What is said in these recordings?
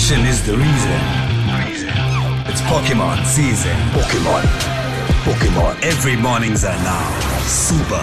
Action is the reason. It's Pokemon season. Pokemon. Pokemon. Every mornings are now. Super.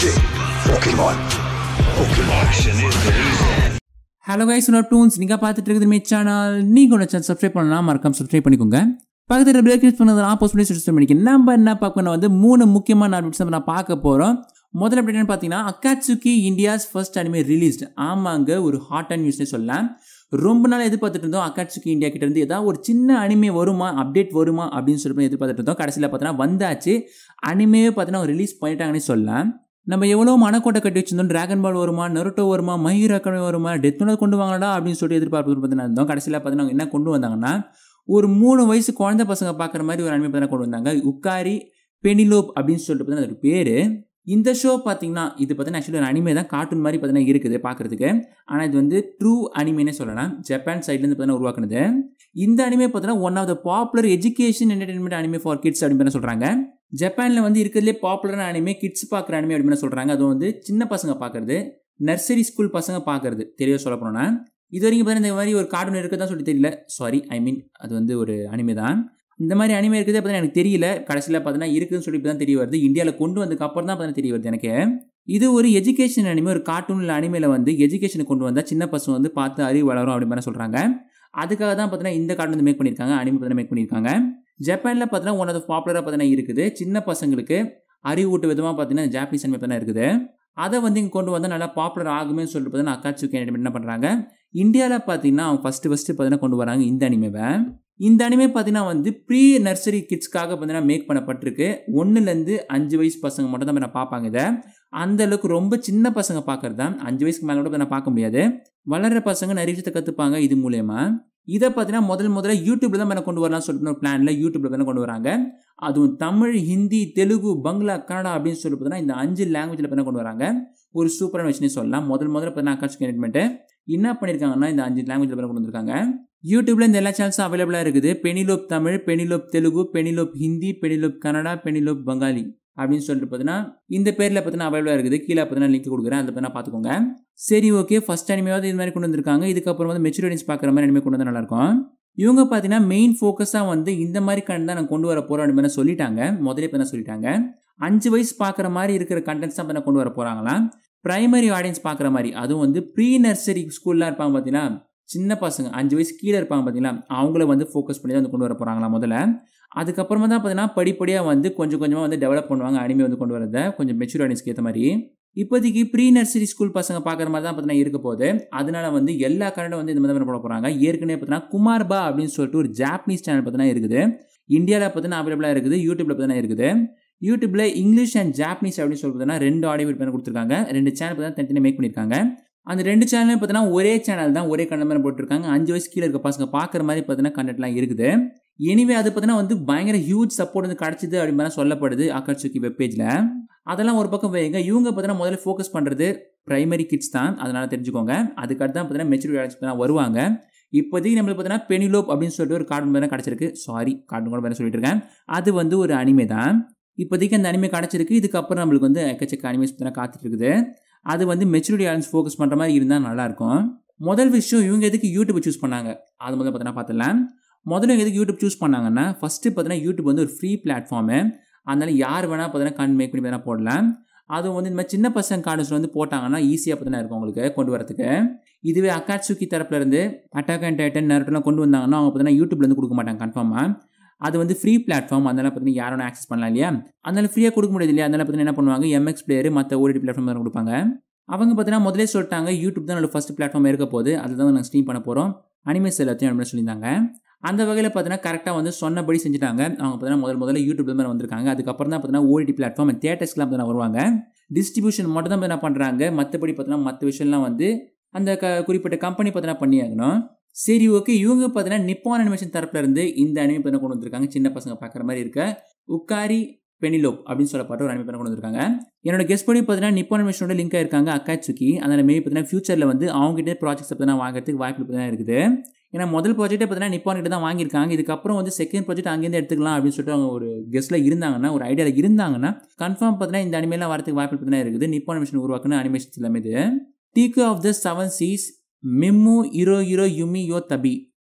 Pokemon. Pokemon. Action is the reason. Hello guys உன்னோட toons நீங்கள் பார்த்துட்டு இருக்குது மே channel நீங்கள் ஒன்று channel subscribe பண்ணலாம் மறக்காம subscribe பண்ணிக்கோங்க பக்கத்தில் பிரேக் யூஸ் பண்ணது ஆப்போஸ் பண்ணி சப்ஸ்கிரைப் பண்ணிக்க நம்ம என்ன பார்க்கணும் வந்து மூணு முக்கியமான அப்டேட்ஸ் நம்ம நான் பார்க்க போகிறோம் முதல்ல அப்டேட் என்ன பார்த்தீங்கன்னா அக்காட்சுக்கி இந்தியாஸ் ஃபர்ஸ்ட் அனிமே ரிலீஸ்ட் ஆமாங்க ஒரு ஹாட் அண்ட் நியூஸ்னே சொல்லலாம் ரொம்ப நாள் எதிர்பார்த்துட்டு இருந்தோம் அக்காட்சுக்கி இந்தியா கிட்ட இருந்து ஏதாவது ஒரு சின்ன அனிமே வருமா அப்டேட் வருமா அப்படின்னு சொல்லி எதிர்பார்த்துட்டு இருந்தோம் கடைசியில் பார்த்தீங்கன்னா வந்தாச்சு அனிமேவே பார்த்தீங்கன்னா ரிலீஸ் பண்ணிட்டாங்கன்னே சொல்லலாம் நம்ம எவ்வளோ மனக்கோட்டை கட்டி வச்சிருந்தோம் டிராகன் பால் வருமா நருட்டோ வருமா மயூர் அக்கடமி வருமா டெத் நோட் கொண்டு வாங்கடா அப்படின்னு சொல்லிட்டு எதிர்பார்ப்பு பார்த்தீங்கன்னா இருந்தோம் கடைசியில் பார்த்தீங்கன்னா அவங்க என்ன கொண்டு வந்தாங்கன்னா ஒரு மூணு வயசு குழந்தை பசங்க பார்க்குற மாதிரி ஒரு அனிமே பார்த்தீங்கன்னா கொண்டு வந்தாங்க உக்காரி பெனிலோப் அப்படின்னு சொல்லிட்டு பார்த்தீங்கன்னா அதோட பேர் இந்த ஷோ பார்த்தீங்கன்னா இது பார்த்தீங்கன்னா ஆக்சுவலி ஒரு அனிமே தான் கார்ட்டூன் மாதிரி பார்த்தீங்கன்னா இருக்குது பார்க்குறதுக்கு ஆனால் இது வந்து ட்ரூ அனிமேனே சொல்லலாம் ஜப்பான் சைட்லேருந்து பார்த்தீங்கன்னா உருவாக்குனது இந்த அனிமே பார்த்தீங்கன்னா one of the popular education entertainment anime for kids அப்படின்னு சொல்கிறாங்க ஜப்பானில் வந்து இருக்கிறதுலே பாப்புலரான அனிமே கிட்ஸ் பார்க்குற அனிமே அப்படின்னு சொல்கிறாங்க அதுவும் வந்து சின்ன பசங்க பார்க்குறது நர்சரி ஸ்கூல் பசங்க பார்க்குறது தெளிவாக சொல்ல போனோன்னா இது வரைக்கும் பார்த்தீங்கன்னா இந்த மாதிரி ஒரு கார்ட்டூன் இருக்குதான் சொல்லி தெரியல சாரி ஐ மீன் அது வந்து ஒரு அனிமே தான் இந்த மாதிரி அனிமே இருக்குது பார்த்தீங்கன்னா எனக்கு தெரியல கடைசியில் பார்த்தீங்கன்னா இருக்குதுன்னு சொல்லி தான் தெரிய வருது இந்தியாவில் கொண்டு வந்ததுக்கு அப்புறம் தான் பார்த்தீங்கன்னா தெரிய வருது எனக்கு இது ஒரு எஜுகேஷன் அனிமே ஒரு கார்ட்டூனில் அனிமையில் வந்து எஜுகேஷனை கொண்டு வந்தால் சின்ன பசங்க வந்து பார்த்து அறிவு வளரும் அப்படி மாதிரி சொல்கிறாங்க அதுக்காக தான் பார்த்தீங்கன்னா இந்த கார்ட்டூன் வந்து மேக் பண்ணியிருக்காங்க அனிமே பார்த்தீங்கன்னா மேக் பண்ணியிருக்காங்க ஜப்பானில் பார்த்தீங்கன்னா ஒன் ஆஃப் பாப்புலராக பார்த்தீங்கன்னா இருக்குது சின்ன பசங்களுக்கு அறிவூட்டு விதமாக பார்த்தீங்கன்னா ஜாப்பனீஸ் அனிமே பார்த்தீங்கன்னா இருக்குது அதை வந்து இங்கே கொண்டு வந்தால் நல்லா பாப்புலர் ஆகுமே சொல்லிட்டு பார்த்தீங்கன்னா அக்காச்சு என்ன பண்ணுறாங்க இந்தியாவில் பார்த்தீங்கன்னா அவங்க ஃபஸ்ட்டு ஃபஸ்ட்டு பார்த்தீங்கன்னா கொண்டு வராங்க இந்த அனிமேவை இந்த அனிமே பார்த்தீங்கன்னா வந்து ப்ரீ நர்சரி கிட்ஸ்க்காக பார்த்தீங்கன்னா மேக் பண்ணப்பட்டிருக்கு ஒன்றுலேருந்து அஞ்சு வயசு பசங்க மட்டும் தான் நான் பார்ப்பாங்க இதை அந்த அளவுக்கு ரொம்ப சின்ன பசங்க பார்க்குறது தான் அஞ்சு வயசுக்கு மேலே கூட நான் பார்க்க முடியாது வளர்கிற பசங்க நிறைய விஷயத்தை கற்றுப்பாங்க இது மூலயமா இதை பார்த்தீங்கன்னா முதல் முதல்ல யூடியூப்ல தான் கொண்டு வரலாம் சொல்லிட்டு ஒரு பிளான்ல யூடியூப்ல தானே கொண்டு வராங்க அதுவும் தமிழ் ஹிந்தி தெலுங்கு பங்களா கன்னடா அப்படின்னு சொல்லி பார்த்தீங்கன்னா இந்த அஞ்சு லாங்குவேஜில் பண்ண கொண்டு வராங்க ஒரு சூப்பரான விஷயம் சொல்லலாம் முதல் முதல்ல பார்த்தீங்கன்னா அக்காட்சி என்டர்மெண்ட்டு என்ன பண்ணியிருக்காங்கன்னா இந்த அஞ்சு லாங்குவேஜில் பண்ண கொண்டு வந்திருக்காங்க யூடியூப்ல இந்த எல்லா சேனல்ஸும் அவைலபிளாக இருக்குது பெனிலோப் தமிழ் பெனிலோப் தெலுங்கு பெனிலோப் ஹிந்தி பெனிலோப் கன்னடா பெனிலோப் பங்காளி அப்படின்னு சொல்லிட்டு பார்த்தீங்கன்னா இந்த பேரில் பார்த்தீங்கன்னா அவைலபிளாக இருக்குது கீழே பார்த்தீங்கன்னா லிங்க் கொடுக்குறேன் அதில் பார்த்தீங்கன்னா பார்த்துக்கோங்க சரி ஓகே ஃபஸ்ட் அனிமையாவது இது மாதிரி கொண்டு வந்திருக்காங்க இதுக்கப்புறம் வந்து மெச்சூரிட்டிஸ் பார்க்குற மாதிரி அனிமே கொண்டு வந்தால் நல்லாயிருக்கும் இவங்க பார்த்தீங்கன்னா மெயின் ஃபோக்கஸாக வந்து இந்த மாதிரி கண்ட் தான் நான் கொண்டு வர போகிறோம் அப்படின்னு சொல்லிட்டாங்க முதலே இப்போ சொல்லிட்டாங்க அஞ்சு வயசு பார்க்குற மாதிரி இருக்கிற கண்டென்ட்ஸ் தான் இப்போ கொண்டு வர போகிறாங்களாம் ப்ரைமரி ஆடியன்ஸ் பார்க்குற மாதிரி அதுவும் வந்து ப்ரீ நர்சரி ஸ்கூல்லாம் இருப்பாங்க பார்த்தீங்கன்னா சின்ன பசங்க அஞ்சு வயசு கீழே இருப்பாங்க பார்த்தீங்களா அவங்கள வந்து ஃபோக்கஸ் பண்ணி தான் வந்து கொண்டு வர போகிறாங்களா முதல்ல அதுக்கப்புறமா தான் பார்த்தீங்கன்னா படிப்படியாக வந்து கொஞ்சம் கொஞ்சமாக வந்து டெவலப் பண்ணுவாங்க அனிமே வந்து கொண்டு வரதை கொஞ்சம் மெச்சூர் ஆடியன்ஸ்க்கு ஏற்ற மாதிரி இப்போதைக்கு ப்ரீ நர்சரி ஸ்கூல் பசங்க பார்க்குற மாதிரி தான் பார்த்தீங்கன்னா இருக்க போகுது அதனால வந்து எல்லா கரண்டும் வந்து இந்த மாதிரி போட போகிறாங்க ஏற்கனவே பார்த்தீங்கன்னா குமார்பா அப்படின்னு சொல்லிட்டு ஒரு ஜாப்பனீஸ் சேனல் பார்த்தீங்கன்னா இருக்குது இந்தியாவில் பார்த்தீங்கன்னா அவைலபிளாக இருக்குது யூடியூப்ல பார்த்தீங்கன்னா இருக்குது யூடியூப்ல இங்கிலீஷ் அண்ட் ஜாப்பனீஸ் அப்படின்னு சொல்லி பார்த்தீங்கன்னா ரெண்டு ஆடியோ பண்ணி கொடுத்துருக்காங்க ரெண்டு சேனல் பார்த்தீங்கன்னா தனித்தனி மேக் பண்ணியிருக்காங்க அந்த ரெண்டு சேனலும் பார்த்தீங்கன்னா ஒரே சேனல் தான் ஒரே கண்டென்ட் மாதிரி போட்டிருக்காங்க அஞ்சு வயசு கீழே இருக்க பசங்க பார்க்குற மாதிரி பார்த்தீங்கன்னா கண்டென்ட்லாம் இருக்குது எனிவே அது பார்த்தீங்கன்னா வந்து பயங்கர ஹியூஜ் சப்போர்ட் வந்து கிடச்சிது அப்படின்னு மாதிரி சொல்லப்படுது அக்காட்சுக்கி வெப்பேஜில் அதெல்லாம் ஒரு பக்கம் வைங்க இவங்க பார்த்தீங்கன்னா முதல்ல ஃபோக்கஸ் பண்ணுறது ப்ரைமரி கிட்ஸ் தான் அதனால தெரிஞ்சுக்கோங்க அதுக்கடுத்து தான் பார்த்தீங்கன்னா மெச்சூரிட்டி ஆடியன்ஸ் வருவாங்க இப்போதைக்கு நம்மளுக்கு பார்த்தீங்கன்னா பெனிலோப் அப்படின்னு சொல்லிட்டு ஒரு கார்டூன் மாதிரி கிடச்சிருக்கு சாரி கார்டூன் கூட வேறு சொல்லிட்டு இருக்கேன் அது வந்து ஒரு அனிமே தான் இப்போதைக்கு அந்த அனிமே கிடச்சிருக்கு இதுக்கப்புறம் நம்மளுக்கு வந்து எக்கச்சக்க அனிமேஸ் பார்த்தீங்கன்னா காத்துட்டு இருக்குது அது வந்து மெச்சூரிட்டி ஆடியன்ஸ் ஃபோக்கஸ் பண்ணுற மாதிரி இருந்தால் நல்லாயிருக்கும் முதல் விஷயம் இவங்க எதுக்கு யூடியூப் சூஸ் பண்ணாங்க அது முதல்ல பார்த்தீங்கன்னா பார்த்துலாம் முதல்ல எதுக்கு யூடியூப் சூஸ் பண்ணாங்கன்னா ஃபஸ்ட்டு பார்த்தீங்கன்னா யூடியூப் வந்து ஒரு ஃப்ரீ பிளாட்ஃபார்மு அதனால யார் வேணால் பார்த்தீங்கன்னா கண் மேக் பண்ணி வேணால் போடலாம் அதுவும் வந்து இந்த மாதிரி சின்ன பசங்க கார்டன்ஸ் வந்து போட்டாங்கன்னா ஈஸியாக பார்த்தீங்கன்னா இருக்கும் உங்களுக்கு கொண்டு வரதுக்கு இதுவே அக்காட்சுக்கி தரப்புல இருந்து அட்டாக் அண்ட் டைட்டன் நேரட்டெல்லாம் கொண்டு வந்தாங்கன்னா அவங்க பார்த்தீங்கன்னா யூடியூப்லேருந்து கொடுக்க மாட்டாங்க கன்ஃபார்மாக அது வந்து ஃப்ரீ பிளாட்ஃபார்ம் அதனால பார்த்தீங்கன்னா யாரும் ஆக்சஸ் பண்ணலாம் இல்லையா அதனால ஃப்ரீயாக கொடுக்க முடியாது இல்லையா அதனால பார்த்தீங்கன்னா என்ன பண்ணுவாங்க எம்எக்ஸ் பிளேயர் மற்ற ஓடிடி பிளாட்ஃபார்ம் கொடுப்பாங்க அவங்க பார்த்தீங்கன்னா முதலே சொல்லிட்டாங்க யூடியூப் தான் என்னோட ஃபஸ்ட் பிளாட்ஃபார்ம் இருக்க போது அதுதான் நாங்கள் ஸ்ட்ரீம் பண்ண போகிறோம் அனிமேஸ் எல்லாத்தையும் அப்படின்னு சொல்லியிருந்தாங்க அந்த வகையில் பார்த்தீங்கன்னா கரெக்டாக வந்து சொன்னபடி செஞ்சுட்டாங்க அவங்க பார்த்தீங்கன்னா முதல் முதல்ல யூடியூப்ல மாதிரி வந்திருக்காங்க அதுக்கப்புறம் தான் பார்த்தீங்கன்னா ஓடிடி பிளாட்ஃபார்ம் தேட்டர்ஸ்லாம் பார்த்தீங்கன்னா வருவாங்க டிஸ்ட்ரிபியூஷன் மட்டும் தான் என்ன பண்ணுறாங்க மற்றபடி பார்த்தீங்கன்னா மற்ற விஷயம்லாம் வந்து அந்த க குறிப்பிட்ட கம்பெனி பார்த்தீங்கன்னா பண்ணியாகணும் சரி ஓகே இவங்க பார்த்தீங்கன்னா நிப்பான் அனிமேஷன் தரப்புல இருந்து இந்த அனிமே பண்ண கொண்டு வந்திருக்காங்க சின்ன பசங்க பார்க்குற மாதிரி இருக்க உக்காரி பெனிலோப் அப்படின்னு சொல்லப்பட்ட ஒரு அனிமே பண்ண கொண்டு வந்திருக்காங்க என்னோட கெஸ்ட் பண்ணி பார்த்தீங்கன்னா நிப்பான் அனிமேஷனோட லிங்க் இருக்காங்க அக்காச்சுக்கி அதனால மேபி பார்த்தீங்கன்னா ஃபியூச்சரில் வந்து அவங்ககிட்ட ப்ராஜெக்ட்ஸ் பார்த்தீங்கன்னா வாங்குறதுக்கு வாய்ப்பு பார்த்தீங்கன்னா இருக்குது ஏன்னா முதல் ப்ராஜெக்ட்டே பார்த்தீங்கன்னா நிப்பான் கிட்ட தான் வாங்கியிருக்காங்க இதுக்கப்புறம் வந்து செகண்ட் ப்ராஜெக்ட் அங்கேருந்து எடுத்துக்கலாம் அப்படின்னு சொல்லிட்டு அவங்க ஒரு கெஸ்ட்டில் இருந்தாங்கன்னா ஒரு ஐடியாவில் இருந்தாங்கன்னா கன்ஃபார்ம் பார்த்தீங்கன்னா இந்த அனிமேலாம் வரதுக்கு வாய்ப்பு பார்த்தீங்கன்னா இருக்குது நிப்பான் அனிமேஷன் உருவாக்குன அனிமேஷன்ஸ் எல்லாமே இது Tico of the seven seas மிம்மு இரோ இரோ யுமி யோ தபி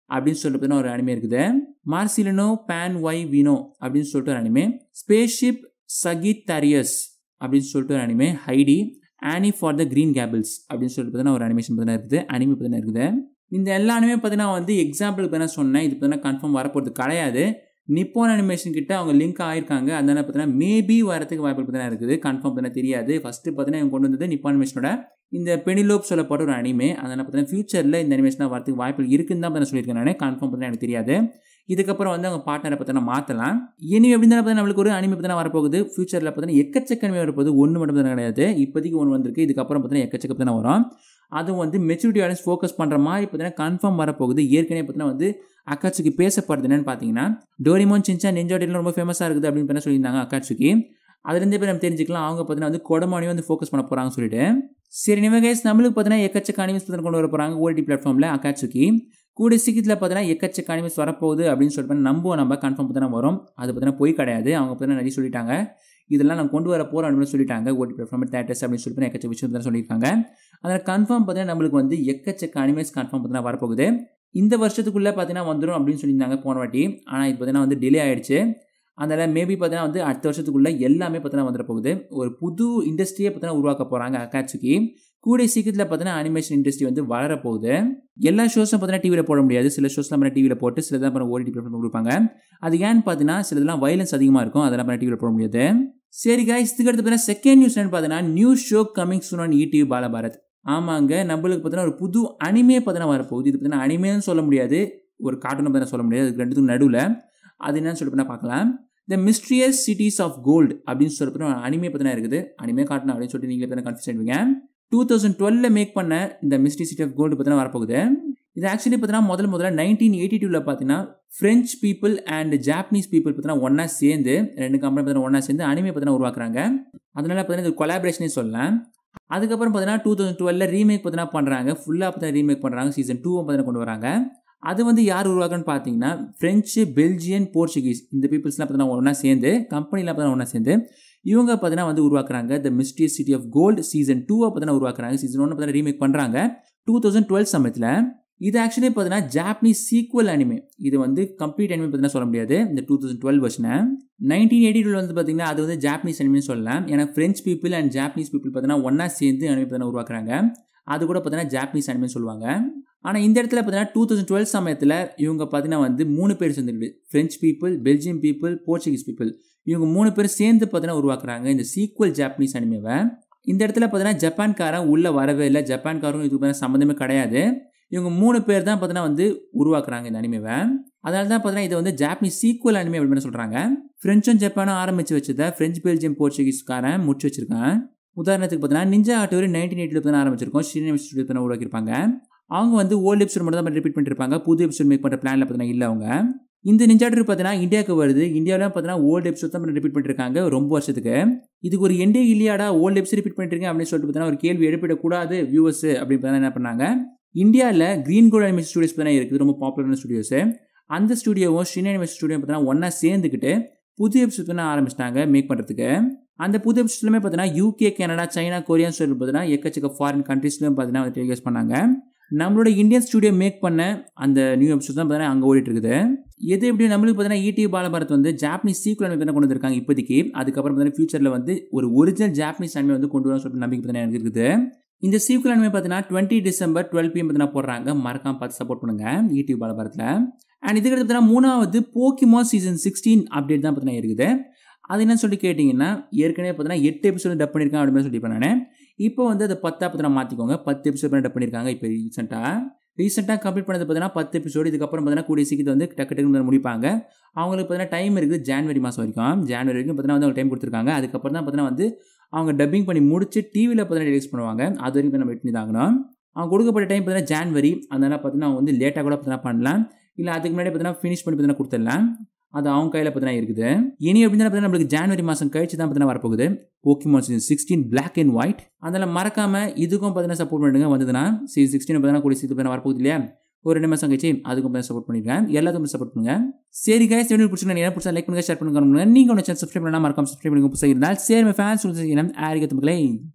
அப்படின்னு சொல்லிட்டு பார்த்தீங்கன்னா ஒரு அனிமே இருக்குது மார்சிலினோ பேன் ஒய் வினோ அப்படின்னு சொல்லிட்டு ஒரு அனிமே ஸ்பேஸ்ஷிப் சகித்தாரியஸ் அப்படின்னு சொல்லிட்டு ஒரு anime Heidi Anne for the Green Gables அப்படின்னு சொல்லிட்டு பார்த்தீங்கன்னா ஒரு அனிமேஷன் பார்த்தீங்கன்னா இருக்குது அனிமே பார்த்தீங்கன்னா இருக்குது இந்த எல்லா அனிமே பார்த்தீங்கன்னா வந்து எக்ஸாம்பிளுக்கு பார்த்தீங்கன்னா சொன்னேன் இது பார்த்தீங்கன்னா கன்ஃபார்ம் வரப்போகிறது கிடையாது நிப்போன் அனிமேஷன் கிட்ட அவங்க லிங்க் ஆயிருக்காங்க அதனால பார்த்தீங்கன்னா மேபி வரதுக்கு வாய்ப்பு பார்த்தீங்கன்னா இருக்குது கன்ஃபார்ம் பார்த்தீங்கன்னா தெரியாது ஃபர்ஸ்ட் பார்த்தீங்கன்னா இவங்க கொண்டு வந்தது நிப்போன் அனிமேஷனோட இந்த பெனிலோப் சொல்லப்பட்ட ஒரு அனிமே அதனால் பார்த்தீங்கன்னா ஃபியூச்சரில் இந்த அனிமேஷனாக வரதுக்கு வாய்ப்பு இருக்குன்னு தான் பார்த்தீங்கன்னா சொல்லியிருக்கேன் நான் கன்ஃபார்ம் பார்த்தீங்கன்னா எனக்கு தெரியாது இதுக்கப்புறம் வந்து அவங்க பார்ட்னரை பார்த்தீங்கன்னா மாற்றலாம் இனி எப்படி இருந்தாலும் பார்த்தீங்கன்னா நம்மளுக்கு ஒரு அனிமே பார்த்தீங்கன்னா வரப்போகுது ஃபியூச்சரில் பார்த்தீங்கன்னா எக்கச்சக்க அனிமே வரப்போகுது ஒன்று மட்டும் தான் கிடையாது இப்போதைக்கு ஒன்று வந்திருக்கு இதுக்கப்புறம் பார்த்தீங்கன்னா எக்கச்சக்க பார்த்தீங்கன்னா வரும் அதுவும் வந்து மெச்சூரிட்டி ஆடியன்ஸ் ஃபோக்கஸ் பண்ணுற மாதிரி பார்த்தீங்கன்னா கன்ஃபார்ம் வரப்போகுது ஏற்கனவே பார்த்தீங்கன்னா வந்து அக்காட்சுக்கு பேசப்படுது என்னன்னு பார்த்தீங்கன்னா டோரிமோன் சின்சா நெஞ்சாட்டிலாம் ரொம்ப ஃபேமஸாக இருக்குது அப்படின்னு பார்த்தா சொல்லியிருந்தாங்க அக்காட்சுக்கு அதுலேருந்தே போய் நம்ம தெரிஞ்சுக்கலாம் அவங்க பார்த்தீங்கன்னா வந்து கொடமானியும் வந்து ஃபோக்கஸ் பண்ண போகிறாங்கன்னு சொல்லிட்டு சரி நிமே கைஸ் நம்மளுக்கு பார்த்தீங்கன்னா எக்கச்சக்க அனிமேஸ் பார்த்தீங்கன்னா கொண்டு வர போகிறாங்க ஓடி பிளாட்ஃபார்மில் அக்காட்சுக்கு கூட சீக்கிரத்தில் பார்த்தீங்கன்னா எக்கச்சக்க அனிமேஸ் வரப்போகுது அப்படின்னு சொல்லிட்டு நம்புவோம் நம்ம கன்ஃபார்ம் பார்த்தீங்கன்னா வரும் அது பார்த்தீங்கன்னா போய் கிடையாது அவங்க பார்த்தீங்கன்னா நிறைய சொல்லிட்டாங்க இதெல்லாம் நான் கொண்டு வர போகிறோம் அப்படின்னு சொல்லிட்டாங்க ஓடி பிளாட்ஃபார்ம் தேட்டர்ஸ் அப்படின்னு சொல்லிட்டு எக்கச்சக்க விஷயம் தான் சொல்லியிருக்காங்க அதில் கன்ஃபார்ம் பார்த்தீங்கன்னா நம்மளுக்கு வந்து எக்கச்சக்க அனிமேஸ் கன்ஃபார்ம் பார்த்தீங்கன்னா வரப்போகுது இந்த வருஷத்துக்குள்ளே பார்த்தீங்கன்னா வந்துடும் அப்படின்னு சொல்லியிருந்தாங்க போன வாட்டி ஆனால் இது பார்த்தீங்கன்னா வந்து டிலே ஆயிடுச்சு அதனால் மேபி பார்த்தீங்கன்னா வந்து அடுத்த வருஷத்துக்குள்ளே எல்லாமே பார்த்தீங்கன்னா வந்துட போகுது ஒரு புது இண்டஸ்ட்ரியை பார்த்தீங்கன்னா உருவாக்க போகிறாங்க அக்காட்சிக்கு கூடிய சீக்கிரத்தில் பார்த்தீங்கன்னா அனிமேஷன் இண்டஸ்ட்ரி வந்து வளர போகுது எல்லா ஷோஸும் பார்த்தீங்கன்னா டிவியில் போட முடியாது சில ஷோஸ்லாம் பண்ண டிவியில் போட்டு சில தான் பண்ண ஓடி பிளாட்ஃபார்ம் கொடுப்பாங்க அது ஏன்னு பார்த்தீங்கன்னா சிலதெல்லாம் வைலன்ஸ் அதிகமாக இருக்கும் அதெல்லாம் பண்ண டிவியில் போட முடியாது சரி guys இதுக்கு அடுத்து பார்த்தீங்கன்னா செகண்ட் நியூஸ் என்னன்னு பார்த்தீங்கன்னா new show coming soon on ETV Bal Bharat ஆமாங்க நம்மளுக்கு பார்த்தீங்கன்னா ஒரு புது அனிமே பார்த்தீங்கன்னா வரப்போகுது இது பார்த்தீங்கன்னா அனிமேன்னு சொல்ல முடியாது ஒரு கார்ட்டூன் பார்த்தீங்கன்னா சொல்ல முடியாது அதுக்கு ரெண்டுத்துக்கும் நடுவில் அது என்னன்னு சொல்லிட்டு நான் பார்க்கலாம் the mysterious cities of gold அப்படின்னு சொல்லிட்டு ஒரு அனிமே பார்த்தீங்கன்னா இருக்குது அனிமே காட்டணும் அப்படின்னு சொல்லிட்டு நீங்களே பார்த்தீங்கன்னா கன்ஃபியூஸ் ஆயிடுவீங்க டூ தௌசண்ட் டுவெல்ல மேக் பண்ண இந்த மிஸ்ட்ரி சிட்டி ஆஃப் கோல்டு பார்த்தீங்கன்னா வரப்போகுது இது ஆக்சுவலி பார்த்தீங்கன்னா முதல் முதல்ல நைன்டீன் எயிட்டி டூவில் பார்த்தீங்கன்னா French people and Japanese people பார்த்தீங்கன்னா ஒன்றா சேர்ந்து ரெண்டு கம்பெனி பார்த்தீங்கன்னா ஒன்றா சேர்ந்து அனிமே பார்த்தீங்கன்னா உருவாக்குறாங்க அதனால பார்த்தீங்கன்னா இது கொலாபரேஷனே சொல்லலாம் அதுக்கப்புறம் பார்த்தீங்கன்னா டூ தௌசண்ட் டுவெல்ல ரீமேக் பார்த்தீங்கன்னா பண்ணுறாங்க ஃபுல்லாக பார்த்தீங்கன்னா ரீமேக் பண்ணுறாங்க சீசன் டூவும் பார்த்தீங்கன்னா கொண்டு வராங்க அது வந்து யார் உருவாக்குன்னு பார்த்தீங்கன்னா ஃப்ரெஞ்சு பெல்ஜியன் போர்ச்சுகீஸ் இந்த பீப்புள்ஸ்லாம் பார்த்தீங்கன்னா ஒன்றா சேர்ந்து கம்பெனிலாம் பார்த்தீங்கன்னா ஒன்றா சேர்ந்து இவங்க பார்த்தீங்கன்னா வந்து உருவாக்குறாங்க the mysterious city of gold season டூவை பார்த்தீங்கன்னா உருவாக்குறாங்க சீசன் ஒன்று பார்த்தீங்கன்னா ரீமேக் பண்ணுறாங்க டூ தௌசண்ட் டுவெல் சமயத்தில் இது ஆக்சுவலி பார்த்தீங்கன்னா ஜாப்பனீஸ் சீக்குவல் அனிமே இது வந்து கம்ப்ளீட் அனிமே பார்த்தீங்கன்னா சொல்ல முடியாது இந்த டூ தௌசண்ட் டுவெல் வருஷனை நைன்டீன் எயிட்டி டூவில் வந்து பார்த்தீங்கன்னா அது வந்து ஜாப்பனீஸ் அனிமே சொல்லலாம் ஏன்னா French people and Japanese people பார்த்தீங்கன்னா ஒன்றா சேர்ந்து அனிமே பார்த்தீங்கன்னா உருவாக்குறாங்க அது கூட பார்த்தீங்கன்னா ஜாப்பனீஸ் அனிமே சொல்லுவாங்க ஆனால் இந்த இடத்துல பார்த்தீங்கன்னா டூ தௌசண்ட் டுவெல் சமயத்தில் இவங்க பார்த்தீங்கன்னா வந்து மூணு பேர் சேர்ந்துருக்கு French people Belgium people Portuguese people இவங்க மூணு பேர் சேர்ந்து பார்த்தீங்கன்னா உருவாக்குறாங்க இந்த சீக்குவல் ஜாப்பனீஸ் அனிமேவை இந்த இடத்துல பார்த்தீங்கன்னா ஜப்பான்காரன் உள்ளே வரவே இல்லை ஜப்பான்காரும் இதுக்கு பார்த்தீங்கன்னா சம்மந்தமே கிடையாது இவங்க மூணு பேர் தான் பார்த்தீங்கன்னா வந்து உருவாக்குறாங்க இந்த அனிமேவை அதனால தான் பார்த்தீங்கன்னா இதை வந்து ஜாப்பனீஸ் சீக்குவல் அனிமே அப்படின்னு சொல்கிறாங்க ஃப்ரெஞ்சும் ஜப்பானும் ஆரம்பிச்சு வச்சதை ஃப்ரெஞ்ச் பெல்ஜியம் போர்ச்சுகீஸ்காரன் முடிச்சு வச்சிருக்கான் உதாரணத்துக்கு பார்த்தீங்கன்னா நிஞ்சா ஆட்டோரி நைன்டீன் எயிட்டில் பார்த்தீங்கன்னா ஆரம்பிச்சிருக்கோம் ஸ்ரீனிவாஸ் ஸ்டுடியோ பார்த்தீங்கன்னா உருவாக்கியிருப்பாங்க அவங்க வந்து ஓல்டு எபிசோட் மட்டும் தான் ரிப்பீட் பண்ணிருப்பாங்க புது எபிசோட் மேக் பண்ணுற பிளானில் பார்த்தீங்கன்னா இல்லை அவங்க இந்த நிஞ்சாட்டர் பார்த்தீங்கன்னா இந்தியாவுக்கு வருது இந்தியாவில் பார்த்தீங்கன்னா ஓல்டு எபிசோட் தான் ரிப்பீட் பண்ணிருக்காங்க ரொம்ப வருஷத்துக்கு இதுக்கு ஒரு எண்டே இல்லையாடா ஓல்டு எபிசோட் ரிப்பீட் பண்ணிருக்கேன் அப்படின்னு சொல்லிட்டு பார்த்தீங்கன்னா ஒரு கேள்வி எழுப்பிடக்கூடாது வியூவர்ஸ் அப்படின்னு பார்த்தா என்ன பண்ணாங்க இந்தியாவில் கிரீன் கோல்ட் அனிமேஷன் ஸ்டுடியோஸ் பார்த்தீங்கன்னா இருக்குது ரொம்ப பாப்புலரான ஸ்டுடியோஸ் அந்த ஸ்டுடியோவும் ஸ்ரீன் அனிமேஷன் ஸ்டுடியோ பார்த்தீங்கன்னா ஒன்றா சேர்ந்துக்கிட்டு புது எபிசோட் தான் ஆரம்பிச்சிட்டாங்க மேக் பண்ணுறதுக்கு அந்த புது எபிசோட்லுமே பார்த்தீங்கன்னா யூகே கனடா சைனா கொரியான்னு சொல்லி பார்த்தீங்கன்னா எக்கச்சக்க ஃபாரின் கண்ட்ரீஸ்லையும் பார்த்தீங்கன்னா வந்து டெலிகாஸ்ட் பண்ணாங்க நம்மளோட இந்தியன் ஸ்டுடியோ மேக் பண்ண அந்த நியூ எபிசோட் தான் பார்த்தீங்கன்னா அங்கே ஓடிட்டு இருக்குது எது எப்படி நம்மளுக்கு பார்த்தீங்கன்னா ஈடி பாலபாரத் வந்து ஜாப்பனீஸ் சீக்குவல் அனிமே கொண்டு வந்திருக்காங்க இப்போதைக்கு அதுக்கப்புறம் பார்த்தீங்கன்னா ஃபியூச்சரில் வந்து ஒரு ஒரிஜினல் ஜாப்பனீஸ் அனிமே வந்து கொண்டு வர சொல்லிட்டு நம்பிக்கை பார்த்தீங்கன்னா எனக்கு இருக்குது இந்த சீக்குவல் அனிமே பார்த்தீங்கன்னா டுவெண்ட்டி டிசம்பர் டுவெல் பிஎம் பார்த்தீங்கன்னா போடுறாங்க மறக்காம பார்த்து சப்போர்ட் பண்ணுங்க யூடியூப் பாலபாரத்தில் அண்ட் இதுக்கு பார்த்தீங்கன்னா மூணாவது போக்கிமோ சீசன் சிக்ஸ்டீன் அப்டேட் தான் பார்த்தீங்கன்னா இருக்குது அது என்னன்னு சொல்லி கேட்டிங்கன்னா ஏற்கனவே பார்த்தீங்கன்னா எட்டு எபிசோடு டப் பண்ணியிருக்காங்க அப்படின்னு சொல்லி நான் இப்போ வந்து அதை பத்தா பார்த்தீங்கன்னா மாற்றிக்கோங்க பத்து எபிசோட் டப் பண்ணியிருக்காங்க இப்போ ரீசெண்டாக ரீசெண்டாக கம்ப்ளீட் பண்ணது பார்த்தீங்கன்னா பத்து எபிசோடு இதுக்கப்புறம் பார்த்தீங்கன்னா கூடிய சீக்கிரம் வந்து டக்கு டக்குன்னு முடிப்பாங்க அவங்களுக்கு பார்த்தீங்கன்னா டைம் இருக்குது ஜான்வரி மாதம் வரைக்கும் ஜான்வரி வரைக்கும் பார்த்தீங்கன்னா வந்து அவங்க டைம் கொடுத்துருக்காங்க அதுக்கப்புறம் தான் பார்த்தீங்கன்னா வந்து அவங்க டப்பிங் பண்ணி முடிச்சு டிவியில் பார்த்தீங்கன்னா ரிலீஸ் பண்ணுவாங்க அது வரைக்கும் நம்ம வெயிட் பண்ணி தாங்கணும் அவங்க கொடுக்கப்பட்ட டைம் பார்த்தீங்கன்னா ஜான்வரி அதனால் பார்த்தீங்கன்னா அவங்க வந்து லேட்டாக கூட பார்த்தீங்கன்னா பண்ணலாம் இல்லை அதுக்கு முன்னாடி பார்த்தீங்கன்னா ஃபினிஷ் பண்ணி பார்த்தீங்கன்னா கொடுத்துடலாம் அது அவங்க கையில் பார்த்தீங்கன்னா இருக்குது இனி அப்படின்னு பார்த்தீங்கன்னா நம்மளுக்கு ஜான்வரி மாதம் கழிச்சு தான் பார்த்தீங்கன்னா வரப்போகுது Pokemon season sixteen black and white அதனால் மறக்காம இதுக்கும் பார்த்தீங்கன்னா சப்போர்ட் பண்ணுங்க வந்ததுன்னா சீசன் சிக்ஸ்டீன் பார்த்தீங்கன்னா கூட சீசன் பார்த்தீங்கன்னா வரப்போகுது இல்லையா ஒரு ரெண்டு மாதம் கழிச்சு அதுக்கும் பார்த்தீங்கன்னா சப்போர்ட் பண்ணிருக்கேன் எல்லாத்துக்கும் சப்போர்ட் பண்ணுங்க சரி guys வீடியோ பிடிச்சிருந்தா என்ன பிடிச்சா லைக் பண்ணுங்க ஷேர் பண்ணுங்க நீங்க ஒன்று சப்ஸ்கிரைப் பண்ணா மறக்காம சப்ஸ்கிரைப் பண்ணுங்க புதுசாக இருந்தால் சரி ஃபேன்ஸ் ஆரிகத்து மக்களே